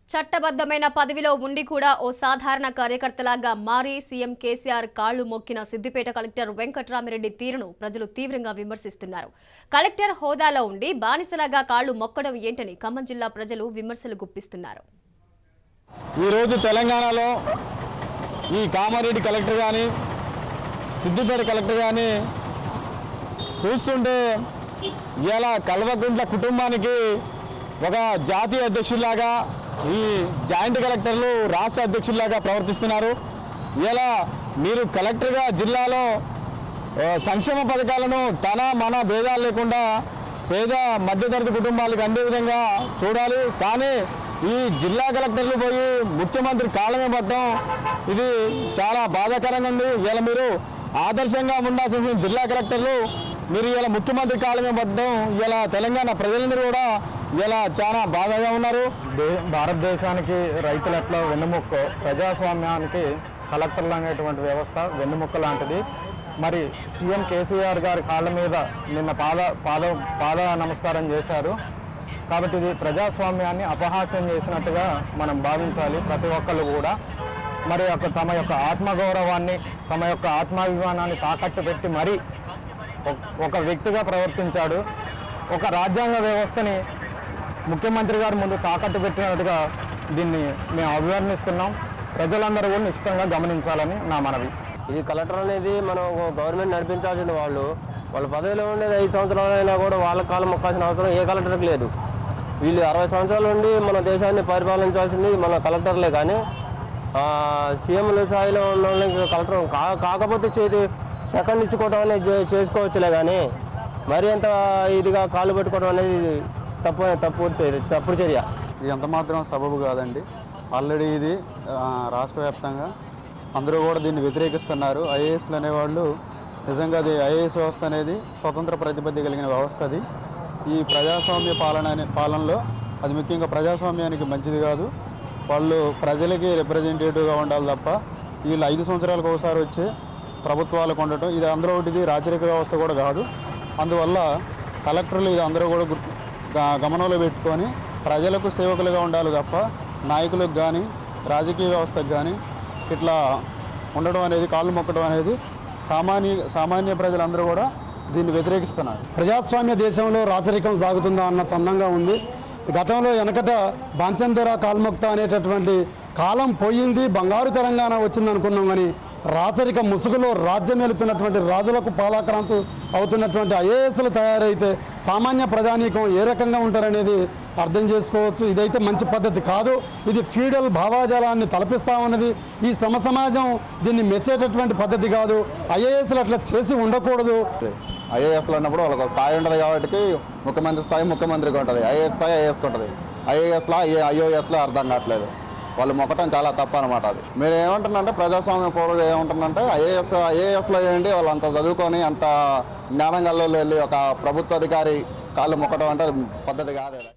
చట్టబద్ధమైన పదవిలో ఉండి కూడా ఓ సాధారణ కార్యకర్తలాగా మారి సీఎం కేసీఆర్ కాళ్లు మొక్కిన సిద్దిపేట కలెక్టర్ వెంకట్రామిరెడ్డి తీరును ప్రజలు తీవ్రంగా విమర్శిస్తున్నారు కలెక్టర్ హోదాలో ఉండి బానిసలాగా కాళ్లు మొక్కడం ఏంటని ఖమ్మం జిల్లా ప్రజలు విమర్శలు గుప్పిస్తున్నారు ఈరోజు తెలంగాణలో ఈ కామారెడ్డి కలెక్టర్ కానీ సిద్దిపేట కలెక్టర్ కానీ చూస్తుంటే ఇలా కల్వకుంట్ల కుటుంబానికి ఒక జాతీయ అధ్యక్షుల్లాగా ఈ జాయింట్ కలెక్టర్లు రాష్ట్ర అధ్యక్షుల్లాగా ప్రవర్తిస్తున్నారు ఇలా మీరు కలెక్టర్గా జిల్లాలో ఆ, సంక్షేమ పథకాలను తన మన భేదాలు లేకుండా పేద మధ్యతరగతి కుటుంబాలకు అందే విధంగా చూడాలి కానీ ఈ జిల్లా కలెక్టర్లు పోయి ముఖ్యమంత్రి కాలమే పడటం ఇది చాలా బాధాకరంగా ఉంది ఇలా మీరు ఆదర్శంగా ఉండాల్సిన జిల్లా కలెక్టర్లు మీరు ఇలా ముఖ్యమంత్రి కాలమే పడటం ఇలా తెలంగాణ ప్రజలందరూ కూడా ఇలా చాలా బాధగా ఉన్నారు దే- భారతదేశానికి రైతులు ఎట్లా వెన్నుముక్క ప్రజాస్వామ్యానికి కలెక్టర్లు అనేటువంటి వ్యవస్థ వెన్నుముక్క లాంటిది మరి సీఎం కేసీఆర్ గారి కాళ్ళ మీద నిన్న పాద పాద పాద నమస్కారం చేశారు కాబట్టి ఇది ప్రజాస్వామ్యాన్ని అపహాస్యం చేసినట్టుగా మనం భావించాలి ప్రతి ఒక్కళ్ళు కూడా మరి యొక్క తమ యొక్క ఆత్మగౌరవాన్ని తమ యొక్క ఆత్మాభిమానాన్ని తాకట్టు పెట్టి మరీ ఒక- ఒక వ్యక్తిగా ప్రవర్తించాడు ఒక రాజ్యాంగ వ్యవస్థని ముఖ్యమంత్రి గారు ముందు తాకట్టు పెట్టినట్టుగా దీన్ని మేము అభివర్ణిస్తున్నాం ప్రజలందరూ కూడా నిశ్చితంగా గమనించాలని నా మనవి ఇది కలెక్టర్ అనేది మనం గవర్నమెంట్ నడిపించాల్సింది వాళ్ళు వాళ్ళ పదవిలో ఉండేది ఐదు సంవత్సరాలైనా కూడా వాళ్ళ కాలం మొక్కాల్సిన అవసరం ఏ కలెక్టర్కి లేదు వీళ్ళు అరవై సంవత్సరాల నుండి మన దేశాన్ని పరిపాలించాల్సింది మన కలెక్టర్లే కానీ సీఎంల స్థాయిలో ఉన్న వాళ్ళకి కలెక్టర్ కా కాకపోతే చేతి సెకండ్ ఇచ్చుకోవడం అనేది చే- చేసుకోవచ్చులే కానీ మరి అంత ఇదిగా కాళ్ళు పెట్టుకోవడం అనేది తప్పు తప్పు తప్పుడు చర్య ఇది ఎంత మాత్రం సబబు కాదండి ఆల్రెడీ ఇది ఆ, రాష్ట్ర వ్యాప్తంగా అందరూ కూడా దీన్ని వ్యతిరేకిస్తున్నారు ఐఏఎస్లు అనేవాళ్ళు నిజంగా అది ఐఏఎస్ వ్యవస్థ అనేది స్వతంత్ర ప్రతిపత్తి కలిగిన వ్యవస్థ అది ఈ ప్రజాస్వామ్య పాలన అనే పాలనలో అది ముఖ్యంగా ప్రజాస్వామ్యానికి మంచిది కాదు వాళ్ళు ప్రజలకి రిప్రజెంటేటివ్గా ఉండాలి తప్ప వీళ్ళు ఐదు సంవత్సరాలకు ఒకసారి వచ్చే ప్రభుత్వాలకు ఉండటం ఇది అందరూ ఒకటిది రాచరిక వ్యవస్థ కూడా కాదు అందువల్ల కలెక్టర్లు ఇది అందరూ కూడా గుర్తు గా- గమనంలో పెట్టుకొని ప్రజలకు సేవకులుగా ఉండాలి తప్ప నాయకులకు కానీ రాజకీయ వ్యవస్థకు కానీ ఇట్లా ఉండడం అనేది కాళ్ళు మొక్కడం అనేది సామాన్య సామాన్య ప్రజలందరూ కూడా దీన్ని వ్యతిరేకిస్తున్నారు ప్రజాస్వామ్య దేశంలో రాచరికం సాగుతుందా అన్న చందంగా ఉంది గతంలో వెనకట బాంచందొర కాల్ముక్త అనేటటువంటి కాలం పోయింది బంగారు తెలంగాణ వచ్చింది అనుకున్నాం కానీ రాచరిక ముసుగులో రాజ్యం వెళుతున్నటువంటి రాజులకు పాలాక్రాంతు అవుతున్నటువంటి ఐఏఎస్లు తయారైతే సామాన్య ప్రజానీకం ఏ రకంగా ఉంటారనేది అర్థం చేసుకోవచ్చు ఇదైతే మంచి పద్ధతి కాదు ఇది ఫ్యూడల్ భావాజాలాన్ని తలపిస్తా ఉన్నది ఈ సమ సమాజం దీన్ని మెచ్చేటటువంటి పద్ధతి కాదు ఐఏఎస్లు అట్లా చేసి ఉండకూడదు ఐఏఎస్లో ఉన్నప్పుడు వాళ్ళకి ఒక స్థాయి ఉంటుంది కాబట్టి ముఖ్యమంత్రి స్థాయి ముఖ్యమంత్రికి ఉంటుంది ఐఏఎస్ స్థాయి ఐఏఎస్కి ఉంటుంది ఐఏఎస్లో ఐఓఎస్లో అర్థం కావట్లేదు వాళ్ళు మొక్కటం చాలా తప్పు అనమాట అది మీరు ఏమంటున్నారంటే ప్రజాస్వామ్య పౌరులు ఏమంటున్నారంటే ఐఏఎస్ ఐఏఎస్లో ఏంటి వాళ్ళు అంత చదువుకొని అంత జ్ఞానం గల్లో వెళ్ళి ఒక ప్రభుత్వ అధికారి కాళ్ళు మొక్కటం అంటే అది పద్ధతి కాదు అది.